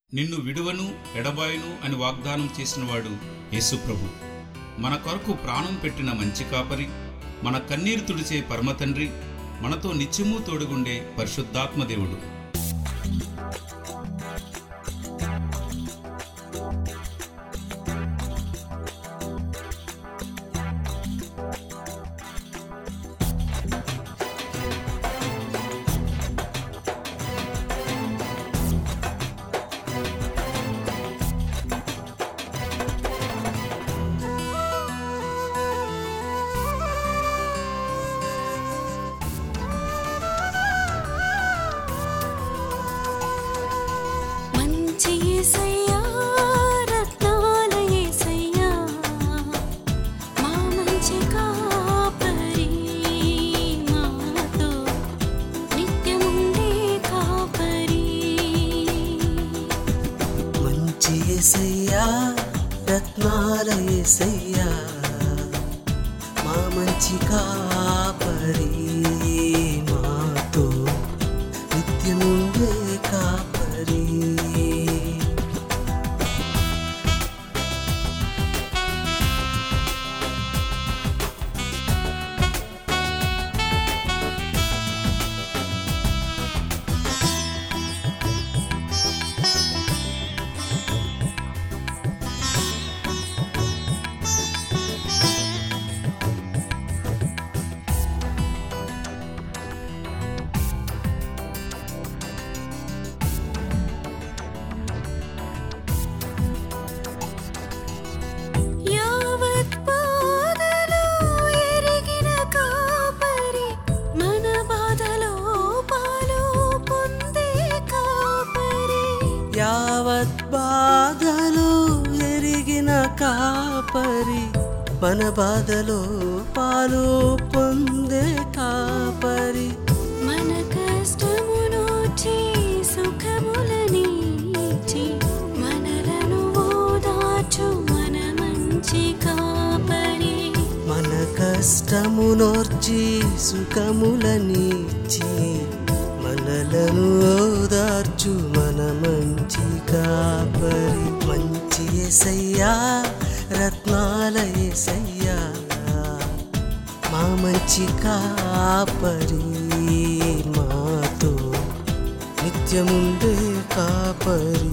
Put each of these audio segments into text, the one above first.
నిన్ను విడువను ఎడబాయును అని వాగ్దానం చేసినవాడు యేసుప్రభు మన కొరకు ప్రాణం పెట్టిన మంచి కాపరి మన కన్నీరు తుడిచే పరమతండ్రి మనతో నిత్యమూ తోడుగుండే పరిశుద్ధాత్మ దేవుడు మంచి యేసయ్యా రత్నాల యేసయ్యా మా మంచి కాపరి మాతో నిత్యముండే కాపరి మంచి ఏసయ్యా రత్నాల ఏసయ్యా మా మంచి కాపరి మాతో నిత్యముండే కాపరి యావత్ బాధలు ఎరిగిన కాపరి మన బాధలో పాలు పొందే కాపరి యావత్ బాధలు ఎరిగిన కాపరి మన బాధలో పాలు పొందే కాపరి మన కష్టమునోచి సుఖములనిచ్చి మనలను ఓదార్చు మన మంచి కాపరి మన కష్టమునోర్చి సుఖములనిచ్చి మనలను ఓదార్చు మన మంచి కాపరి మంచి ఎసయ్యా రత్నాల ఎసయ్యా మా మంచి కాపరి మాతో నిత్యముండే కాపరి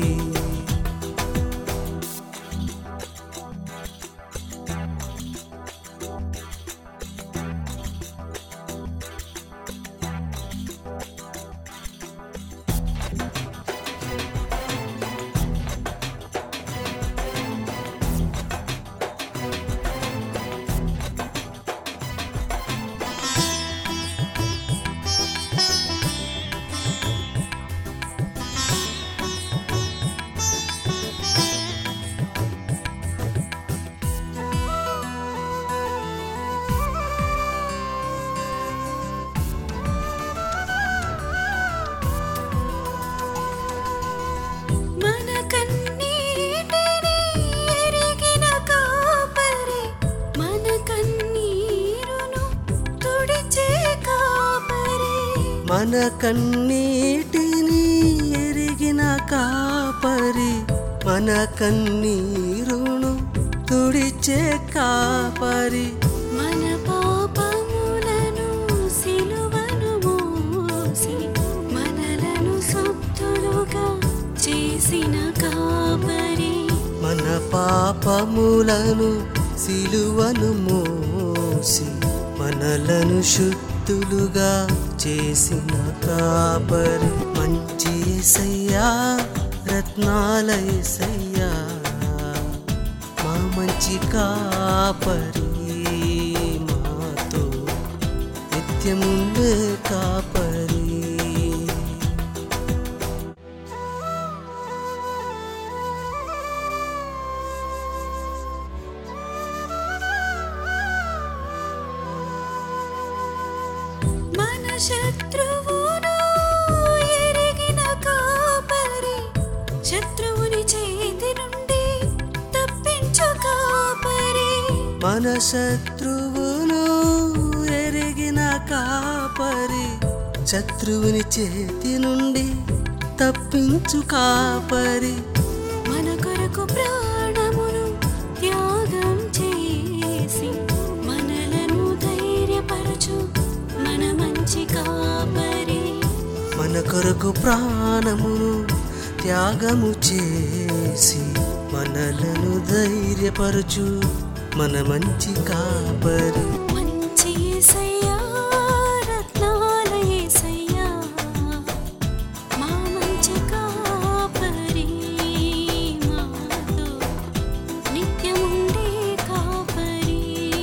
మన కన్నీటిని ఎరిగిన కాపరి మన కన్నీరును తుడిచే కాపరి మన కన్నీటిని ఎరిగిన కాపరి మన కన్నీరును తుడిచే కాపరి మన పాపములను సిలువను మోసి మనలను సొత్తులుగా చేసిన కాపరి మన పాపములను సిలువను మోసి మనలను శుద్ధులుగా చేసిన కాపరి మంచి ఎసయ్యా రత్నాల ఎసయ్యా మా మంచి కాపరి మాతో నిత్యముండే కాపరి మన శత్రువును ఎరిగిన కాపరి శత్రువుని చేతి నుండి తప్పించు కాపరి మన శత్రువును ఎరిగిన కాపరి శత్రువుని చేతి నుండి తప్పించు కాపరి మన కొరకు ప్రాణమును త్యాగం చేసి మనలను ధైర్యపరచు మన మంచి కాపరి మన కొరకు ప్రాణమును త్యాగము చేసి మనలను ధైర్యపరచు మన మంచి కాపరి మంచి యేసయ్యా రత్నాల యేసయ్యా మా మంచి కాపరి మాతో నిత్యముండే కాపరి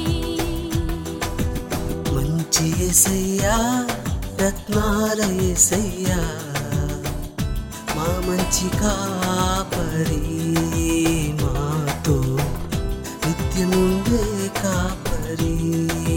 మంచి ఎసయ్యా రత్నాల ఎసయ్యా మా మంచి కాపరి మాతో నిత్యముండే కాపరి